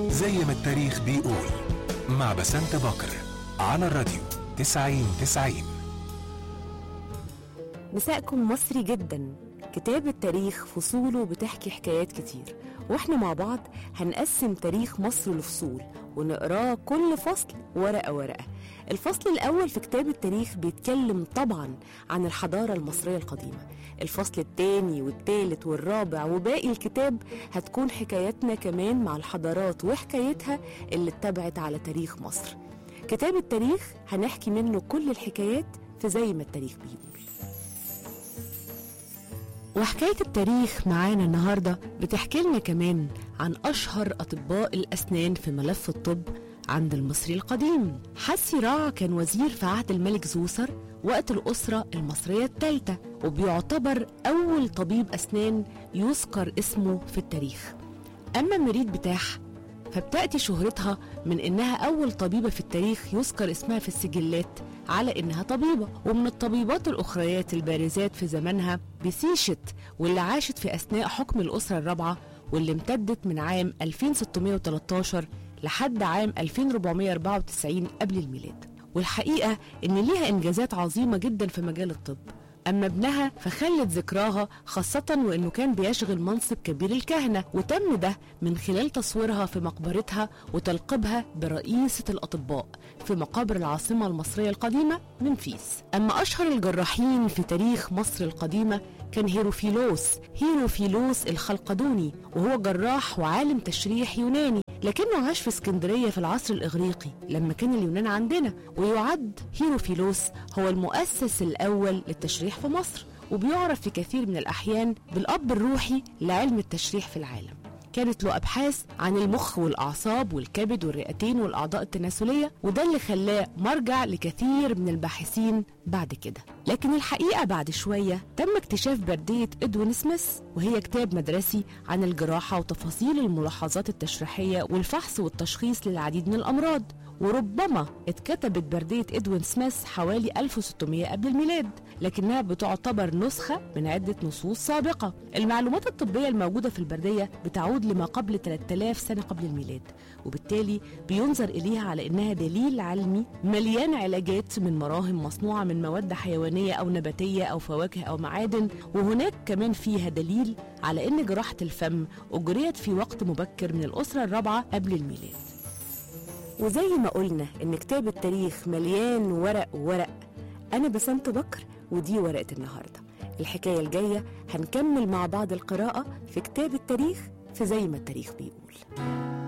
زي ما التاريخ بيقول مع بسنت بكر على الراديو 90 90 مساءكم مصري جدا كتاب التاريخ فصوله بتحكي حكايات كتير واحنا مع بعض هنقسم تاريخ مصر لفصول ونقراه كل فصل ورقة ورقة الفصل الأول في كتاب التاريخ بيتكلم طبعا عن الحضارة المصرية القديمة الفصل الثاني والثالث والرابع وباقي الكتاب هتكون حكاياتنا كمان مع الحضارات وحكايتها اللي اتبعت على تاريخ مصر كتاب التاريخ هنحكي منه كل الحكايات في زي ما التاريخ بيقول وحكاية التاريخ معانا النهاردة بتحكي لنا كمان عن أشهر أطباء الأسنان في ملف الطب عند المصري القديم حسي راع كان وزير في عهد الملك زوسر وقت الأسرة المصرية الثالثة وبيعتبر أول طبيب أسنان يذكر اسمه في التاريخ أما مريد بتاح فبتأتي شهرتها من إنها أول طبيبة في التاريخ يذكر اسمها في السجلات على إنها طبيبة ومن الطبيبات الأخريات البارزات في زمانها بسيشت واللي عاشت في أثناء حكم الأسرة الرابعة واللي امتدت من عام 2613 لحد عام 2494 قبل الميلاد والحقيقة إن ليها إنجازات عظيمة جدا في مجال الطب أما ابنها فخلت ذكراها خاصة وإنه كان بيشغل منصب كبير الكهنة وتم ده من خلال تصويرها في مقبرتها وتلقيبها برئيسة الأطباء في مقابر العاصمة المصرية القديمة منفيس أما أشهر الجراحين في تاريخ مصر القديمة كان هيروفيلوس هيروفيلوس الخلقدوني وهو جراح وعالم تشريح يوناني لكنه عاش في اسكندرية في العصر الإغريقي لما كان اليونان عندنا ويعد هيروفيلوس هو المؤسس الأول للتشريح في مصر وبيعرف في كثير من الأحيان بالأب الروحي لعلم التشريح في العالم كانت له أبحاث عن المخ والأعصاب والكبد والرئتين والأعضاء التناسلية وده اللي خلاه مرجع لكثير من الباحثين بعد كده لكن الحقيقة بعد شوية تم اكتشاف بردية إدوين سميث وهي كتاب مدرسي عن الجراحة وتفاصيل الملاحظات التشريحية والفحص والتشخيص للعديد من الأمراض وربما اتكتبت بردية إدوين سميث حوالي 1600 قبل الميلاد لكنها بتعتبر نسخة من عدة نصوص سابقة المعلومات الطبية الموجودة في البردية بتعود لما قبل 3000 سنة قبل الميلاد وبالتالي بينظر إليها على إنها دليل علمي مليان علاجات من مراهم مصنوعة من مواد حيوانية أو نباتية أو فواكه أو معادن وهناك كمان فيها دليل على إن جراحة الفم أجريت في وقت مبكر من الأسرة الرابعة قبل الميلاد وزي ما قلنا إن كتاب التاريخ مليان ورق ورق أنا بسنت بكر ودي ورقة النهاردة الحكاية الجاية هنكمل مع بعض القراءة في كتاب التاريخ في زي ما التاريخ بيقول